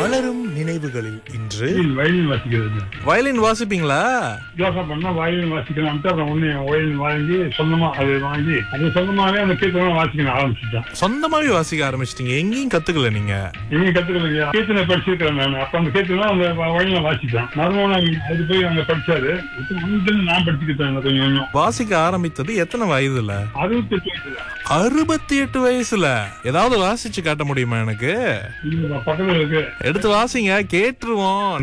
மலரும் நினைவுகளில் இன்று வயலின் வாசிக்கிறது வயலின் வாசிப்பீங்களா யோசனை பண்ணா வயலின் வாசிக்கலாம்ட்டு அப்புறம் ஒண்ணு வயலின் வாங்கி சொந்தமா அது வாங்கி அது சொந்தமாவே அந்த கீர்த்தனை வாசிக்க ஆரம்பிச்சுட்டேன் சொந்தமாவே வாசிக்க ஆரம்பிச்சிட்டீங்க எங்கேயும் கத்துக்கல நீங்க இங்க கத்துக்கலைங்க கீர்த்தனை படிச்சிருக்கிறேன் நான் அப்ப அந்த கீர்த்தனை அந்த வயலின் வாசிட்டேன் மறுநாள் அது போய் அங்க படிச்சாரு இப்ப வந்து நான் படிச்சுக்கிட்டேன் கொஞ்சம் கொஞ்சம் வாசிக்க ஆரம்பித்தது எத்தனை வயதுல அறுபத்தி எட்டு வயசுல அறுபத்தி எட்டு வயசுல ஏதாவது வாசிச்சு காட்ட முடியுமா எனக்கு இங்க பக்கத்துல இருக்கு எடுத்து வாசிங்க கேட்டுருவோம்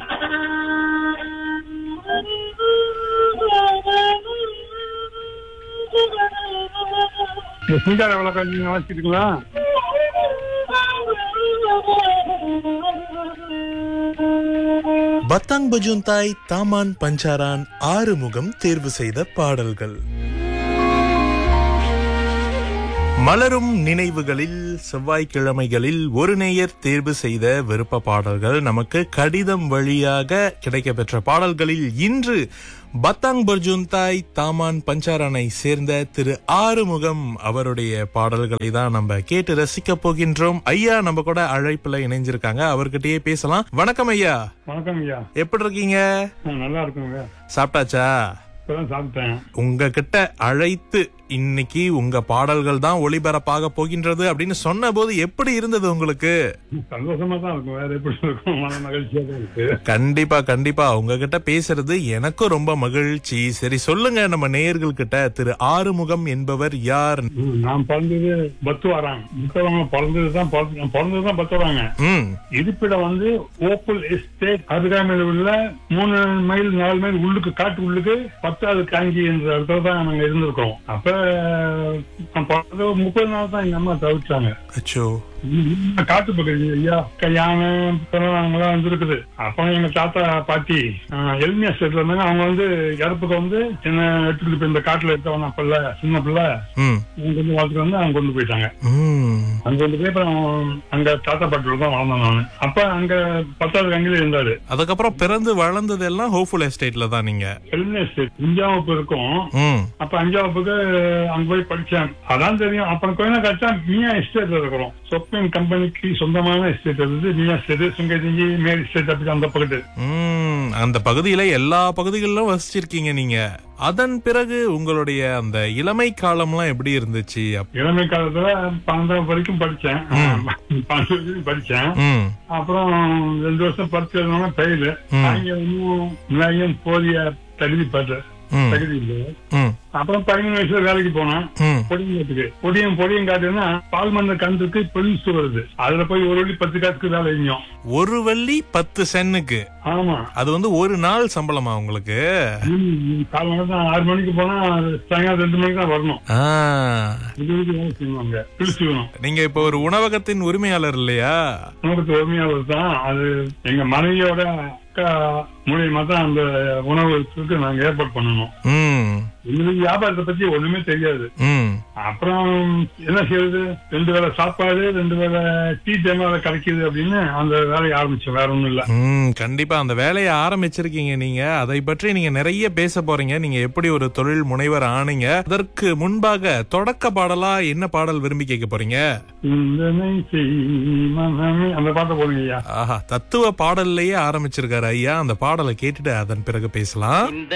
இந்த சிங்கார விளக்கம் நீங்க வாசிக்கிறீங்களா பத்தாங் பஜுந்தாய் தாமான் பஞ்சாரான் ஆறுமுகம் தேர்வு செய்த பாடல்கள் மலரும் நினைவுகளில் செவ்வாய்க்கிழமைகளில் ஒரு நேயர் தேர்வு செய்த விருப்ப பாடல்கள் நமக்கு கடிதம் வழியாக கிடைக்கப்பெற்ற பாடல்களில் இன்று பத்தாங் பர்ஜுந்தாய் தாமான் பஞ்சாரானை சேர்ந்த திரு ஆறுமுகம் அவருடைய பாடல்களை தான் நம்ம கேட்டு ரசிக்க போகின்றோம் ஐயா நம்ம கூட அழைப்புல இணைஞ்சிருக்காங்க அவர்கிட்டயே பேசலாம் வணக்கம் ஐயா வணக்கம் ஐயா எப்படி இருக்கீங்க நான் நல்லா இருக்குங்க சாப்பிட்டாச்சா இப்பதான் சாப்பிட்டேன் உங்ககிட்ட அழைத்து இன்னைக்கு உங்க பாடல்கள் தான் ஒளிபரப்பாக போகின்றது அப்படின்னு சொன்ன போது எப்படி இருந்தது உங்களுக்கு சந்தோஷமா தான் இருக்கும் வேற எப்படி இருக்கும் மன மகிழ்ச்சியா தான் இருக்கு கண்டிப்பா கண்டிப்பா உங்ககிட்ட பேசுறது எனக்கும் ரொம்ப மகிழ்ச்சி சரி சொல்லுங்க நம்ம நேயர்கள் கிட்ட திரு ஆறுமுகம் என்பவர் யார் ம், நான் பிறந்தது பத்துவாராங்க புத்தவங்க பிறந்ததுதான் பிறந்த- நான் பிறந்ததுதான் பத்துவாராங்க ம் இருப்பிடம் வந்து ஓப்பல் எஸ்டேட் அருகாமையில் உள்ள மூணு மைல் நாலு மைல் உள்ளுக்கு காட்டு உள்ளுக்கு பத்தாவது காங்கி என்ற இடத்துல தான் நாங்க இருந்திருக்கோம் அப்ப நான் பிறந்த ஒரு முப்பது நாள் தான் எங்க அம்மா தவிர்த்தாங்க அச்சோ ம், காட்டு பகுதி ஐயா அக்கா, யானை பிறந்தாங்களாம் வந்துருக்குது அப்ப எங்க தாத்தா பாட்டி எல்மியா ஸ்டேட்ல இருந்தாங்க அவங்க வந்து இறப்புக்கு வந்து என்ன எடுத்துக்கிட்டு போய் இந்த காட்டுல இருக்கவன பிள்ளை சின்ன பிள்ளை ம் அவங்க கொண்டு வாழ்த்துட்டு வந்து அவங்க கொண்டு போயிட்டாங்க ம் அங்க கொண்டு போய் அப்புறம் அங்க தாத்தா பாட்டியோட தான் வளர்ந்தேன் நானு அப்ப அங்க பத்தாவது கங்கில இருந்தாரு அதுக்கப்புறம் பிறந்து வளர்ந்தது எல்லாம் ஹோப்ஃபுல் எஸ்டேட்ல தான் நீங்க எல்மியா ஸ்டேட் அஞ்சாம் வகுப்பு இருக்கும் ம் அப்ப அஞ்சாம் வகுப்புக்கு அங்க போய் படிச்சேன் அதான் தெரியும் அப்புறம் கொஞ்ச நாள் கழிச்சா மியா எஸ்டேட்ல இருக்கிறோம் சொப்பின் கம்பெனிக்கு சொந்தமான எஸ்டேட் இருந்தது மியா எஸ்டேட் சுங்கதிஞ்சி மேல் எஸ்டேட் அப்படி அந்த பக்கத்து ம் அந்த பகுதியில எல்லா பகுதிகளிலும் வசிச்சிருக்கீங்க நீங்க அதன் பிறகு உங்களுடைய அந்த இளமை காலம்லாம் எப்படி இருந்துச்சு அப்- இளமை காலத்துல பன்னெண்டாம் வரைக்கும் படிச்சேன் பன்னெண்டு வரைக்கும் படிச்சேன் ம் அப்புறம் ரெண்டு வருஷம் படிச்சதுனால ஃபெயிலு அங்க இன்னும் நிலையம் போதிய தகுதி பெற்ற ம் தகுதி இல்லை ம் அப்புறம் பதிமூணு வயசுல வேலைக்கு போனேன் ம் பொடியங்காட்டுக்கு பொடியும் பொடியும் காட்டுன்னா பால் மந்த கண்டுக்கு பொலிசு வருது அதுல போய் ஒரு வழி பத்து காசுக்கு வேலை செஞ்சோம் ஒரு வெள்ளி பத்து சென்னுக்கு ஆமா அது வந்து ஒரு நாள் சம்பளமா உங்களுக்கு ம், காலை மணி தான் ஆறு மணிக்கு போனா சாயங்காலம் ரெண்டு மணிக்கு தான் வரணும் ஆ, இது வரைக்கும் வேலை செய்வாங்க பிடிச்சு வேணும் நீங்க இப்ப ஒரு உணவகத்தின் உரிமையாளர் இல்லையா உணவுக்கு உரிமையாளர் தான் அது எங்க மனைவியோட அக்கா மூலியமா தான் அந்த உணவுக்கு நாங்க ஏற்பாடு பண்ணணும் ம் எங்களுக்கு வியாபாரத்தை பத்தி ஒண்ணுமே தெரியாது ம் அப்புறம் என்ன செய்யறது ரெண்டு வேளை சாப்பாடு ரெண்டு வேளை டீ டைம் கிடைக்குது அப்படின்னு அந்த வேலையை ஆரம்பிச்சோம் வேற ஒண்ணும் இல்ல ம் கண்டிப்பா அந்த வேலையை ஆரம்பிச்சிருக்கீங்க நீங்க அதை பற்றி நீங்க நிறைய பேச போறீங்க நீங்க எப்படி ஒரு தொழில் முனைவர் ஆனீங்க அதற்கு முன்பாக தொடக்க பாடலா என்ன பாடல் விரும்பி கேட்க போறீங்க சிந்தனை செய் மனமே அந்த பாட்டை போடுங்க ஐயா ஆஹா தத்துவ பாடல்லையே ஆரம்பிச்சிருக்காரு ஐயா அந்த பாடலை கேட்டுட்டு அதன் பிறகு பேசலாம் இந்த